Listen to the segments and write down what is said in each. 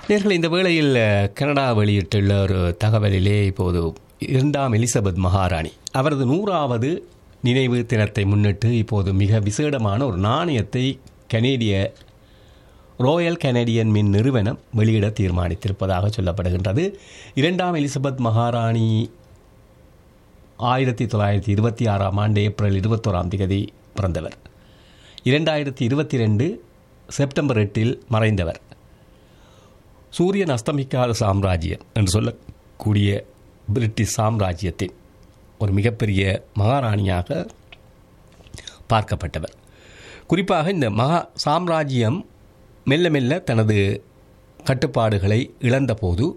நேர்கள் இந்த வேளையில் அஹ், கனடா வெளியிட்டுள்ள ஒரு தகவலிலே இப்போது இரண்டாம் எலிசபெத் மகாராணி அவரது நூறாவது நினைவு தினத்தை முன்னிட்டு இப்போது மிக விசேடமான ஒரு நாணயத்தை கனேடிய ராயல் கனடியன் மின் நிறுவனம் வெளியிட தீர்மானித்திருப்பதாக சொல்லப்படுகின்றது இரண்டாம் எலிசபெத் மகாராணி ஆயிரத்தி தொள்ளாயிரத்தி இருபத்தி ஆறாம் ஆண்டு ஏப்ரல் இருபத்தோராம் தேதி பிறந்தவர் இரண்டாயிரத்தி இருபத்தி ரெண்டு செப்டம்பர் எட்டில் மறைந்தவர் சூரியன் அஸ்தமிக்காத சாம்ராஜ்யம் என்று சொல்லக்கூடிய பிரிட்டிஷ் சாம்ராஜ்யத்தின் ஒரு மிகப்பெரிய மகாராணியாக பார்க்கப்பட்டவர் குறிப்பாக இந்த மகா சாம்ராஜ்யம் மெல்ல மெல்ல தனது கட்டுப்பாடுகளை இழந்தபோது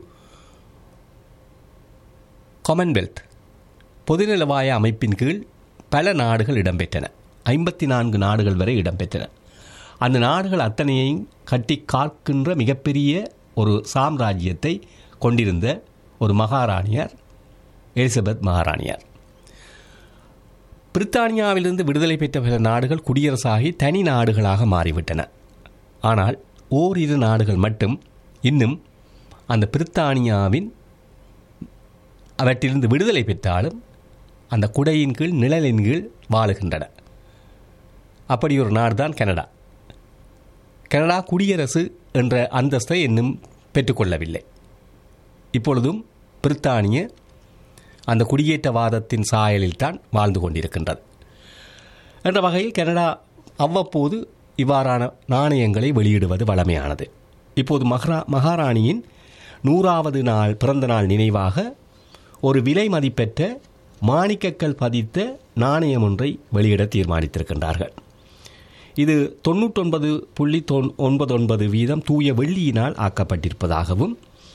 காமன்வெல்த் பொதுநலவாய அமைப்பின் கீழ் பல நாடுகள் இடம்பெற்றன ஐம்பத்தி நான்கு நாடுகள் வரை இடம்பெற்றன அந்த நாடுகள் அத்தனையையும் கட்டி காக்கின்ற மிகப்பெரிய ஒரு சாம்ராஜ்யத்தை கொண்டிருந்த ஒரு மகாராணியார் எலிசபெத் மகாராணியார் பிரித்தானியாவிலிருந்து விடுதலை பெற்ற பிற நாடுகள் குடியரசாகி தனி நாடுகளாக மாறிவிட்டன ஆனால் ஓரிரு நாடுகள் மட்டும் இன்னும் அந்த பிரித்தானியாவின் அவற்றிலிருந்து விடுதலை பெற்றாலும் அந்த குடையின் கீழ் நிழலின் கீழ் வாழுகின்றன அப்படி ஒரு நாடு தான் கனடா கனடா குடியரசு என்ற அந்தஸ்தை இன்னும் பெற்றுக்கொள்ளவில்லை இப்பொழுதும் பிரித்தானிய அந்த குடியேற்றவாதத்தின் சாயலில் தான் வாழ்ந்து கொண்டிருக்கின்றது என்ற வகையில் கனடா அவ்வப்போது இவ்வாறான நாணயங்களை வெளியிடுவது வழமையானது இப்போது மகரா மகாராணியின் நூறாவது நாள் பிறந்த நாள் நினைவாக ஒரு விலை மதிப்பெற்ற மாணிக்கக்கல் பதித்த நாணயம் ஒன்றை வெளியிட தீர்மானித்திருக்கின்றார்கள் இது தொண்ணூற்றொன்பது புள்ளி தொன் ஒன்பது ஒன்பது வீதம் தூய வெள்ளியினால் ஆக்கப்பட்டிருப்பதாகவும்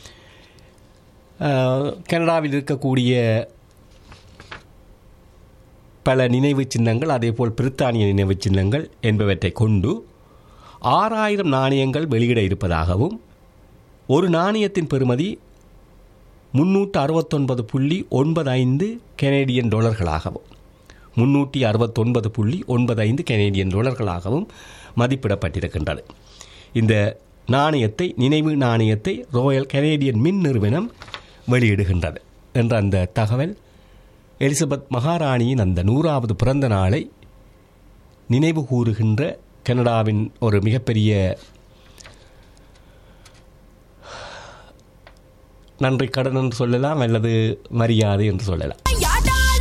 அஹ், கனடாவில் இருக்கக்கூடிய பல நினைவு சின்னங்கள் அதேபோல் பிரித்தானிய நினைவு சின்னங்கள் என்பவற்றை கொண்டு ஆறாயிரம் நாணயங்கள் வெளியிட இருப்பதாகவும் ஒரு நாணயத்தின் பெறுமதி முன்னூற்று அறுபத்தொன்பது புள்ளி ஒன்பது ஐந்து கெனேடியன் டாலர்களாகவும் முன்னூற்றி அறுபத்தொன்பது புள்ளி ஒன்பது ஐந்து கெனேடியன் டாலர்களாகவும் மதிப்பிடப்பட்டிருக்கின்றது இந்த நாணயத்தை நினைவு நாணயத்தை ராயல் கனேடியன் மின் நிறுவனம் வெளியிடுகின்றது என்ற அந்த தகவல் எலிசபெத் மகாராணியின் அந்த நூறாவது பிறந்த நாளை நினைவு கூறுகின்ற கனடாவின் ஒரு மிகப்பெரிய நன்றி கடன் என்று சொல்லலாம் அல்லது மரியாதை என்று சொல்லலாம்